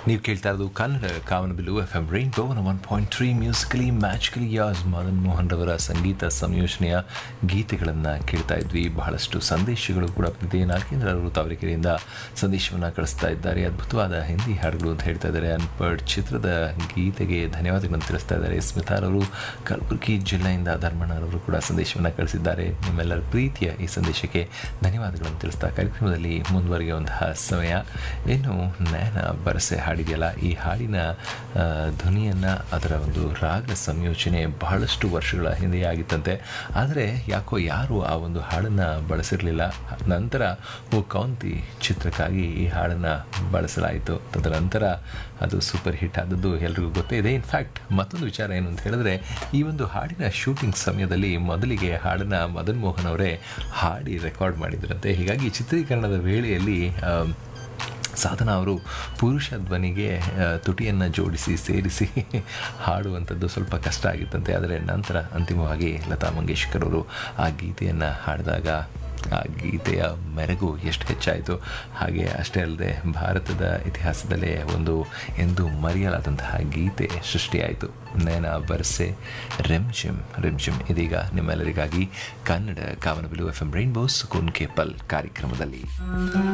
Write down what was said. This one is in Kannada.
ನೀವು ಕೇಳ್ತಾ ಇರೋದು Kannada Kamanabillu F M rain bow one one point three musically magically yours Madan Mohan ರವರ ಸಂಗೀತ ಸಂಯೋಜನೆಯ ಗೀತೆಗಳನ್ನು ಕೇಳ್ತಾ ಇದ್ವಿ ಬಹಳಷ್ಟು ಸಂದೇಶಗಳು ಕೂಡ ಬಂದಿದೆ ನಾಗೇಂದ್ರ ಅವರು ತಾವರೆಕೆರೆಯಿಂದ ಸಂದೇಶವನ್ನು ಕಳಿಸ್ತಾ ಇದ್ದಾರೆ ಅದ್ಭುತವಾದ ಹಿಂದಿ ಹಾಡುಗಳು ಅಂತ ಹೇಳ್ತಾ ಇದ್ದಾರೆ ಅನ್ಪಡ್ ಚಿತ್ರದ ಗೀತೆಗೆ ಧನ್ಯವಾದಗಳನ್ನು ತಿಳಿಸ್ತಾ ಇದ್ದಾರೆ ಸ್ಮಿತಾರವರು ಕಲಬುರಗಿ ಜಿಲ್ಲೆಯಿಂದ ಧರ್ಮಣ್ಣರವರು ಕೂಡ ಸಂದೇಶವನ್ನು ಕಳಿಸಿದ್ದಾರೆ ನಿಮ್ಮೆಲ್ಲರ ಪ್ರೀತಿಯ ಈ ಸಂದೇಶಕ್ಕೆ ಧನ್ಯವಾದಗಳನ್ನು ತಿಳಿಸ್ತಾ ಕಾರ್ಯಕ್ರಮದಲ್ಲಿ ಮುಂದುವರಿಯುವಂತಹ ಸಮಯ ಇನ್ನು ನಯನ ಬರಸೆ ಹಾಡಿದೆಯಲ್ಲ ಈ ಹಾಡಿನ ಆ, ಧ್ವನಿಯನ್ನು ಅದರ ಒಂದು ರಾಗ ಸಂಯೋಜನೆ ಬಹಳಷ್ಟು ವರ್ಷಗಳ ಹಿಂದೆ ಆಗಿತ್ತಂತೆ ಆದರೆ ಯಾಕೋ ಯಾರು ಆ ಒಂದು ಹಾಡನ್ನು ಬಳಸಿರಲಿಲ್ಲ ನಂತರ ಓ ಕೌಂತಿ ಚಿತ್ರಕ್ಕಾಗಿ ಈ ಹಾಡನ್ನು ಬಳಸಲಾಯಿತು ತದನಂತರ ಅದು ಸೂಪರ್ ಹಿಟ್ ಆದದ್ದು ಎಲ್ರಿಗೂ ಗೊತ್ತೇ ಇದೆ ಇನ್ಫ್ಯಾಕ್ಟ್ ಮತ್ತೊಂದು ವಿಚಾರ ಏನು ಅಂತ ಹೇಳಿದ್ರೆ ಈ ಒಂದು ಹಾಡಿನ ಶೂಟಿಂಗ್ ಸಮಯದಲ್ಲಿ ಮೊದಲಿಗೆ ಹಾಡನ್ನು ಮದನ್ ಮೋಹನ್ ಅವರೇ ಹಾಡಿ ರೆಕಾರ್ಡ್ ಮಾಡಿದ್ರಂತೆ ಹೀಗಾಗಿ ಚಿತ್ರೀಕರಣದ ವೇಳೆಯಲ್ಲಿ ಆಮ್, ಸಾಧನ ಅವರು ಪುರುಷ ಧ್ವನಿಗೆ ಆ, ತುಟಿಯನ್ನು ಜೋಡಿಸಿ ಸೇರಿಸಿ ಹಾಡುವಂಥದ್ದು ಸ್ವಲ್ಪ ಕಷ್ಟ ಆಗಿತ್ತಂತೆ ಆದರೆ ನಂತರ ಅಂತಿಮವಾಗಿ ಲತಾ ಮಂಗೇಶ್ಕರ್ ಅವರು ಆ ಗೀತೆಯನ್ನು ಹಾಡಿದಾಗ ಆ ಗೀತೆಯ ಮೆರಗು ಎಷ್ಟು ಹೆಚ್ಚಾಯಿತು ಹಾಗೆ ಅಷ್ಟೇ ಅಲ್ಲದೆ ಭಾರತದ ಇತಿಹಾಸದಲ್ಲೇ ಒಂದು ಎಂದು ಮರೆಯಲಾದಂತಹ ಗೀತೆ ಸೃಷ್ಟಿಯಾಯಿತು ನಯನ ಬರ್ಸೆ ರೆಮ್ಜಿಮ್ ರೆಮ್ಜಿಮ್ ಇದೀಗ ನಿಮ್ಮೆಲ್ಲರಿಗಾಗಿ Kannada Kamanabillu F M rainbow's ಕುನ್ ಕೇಪಲ್ ಕಾರ್ಯಕ್ರಮದಲ್ಲಿ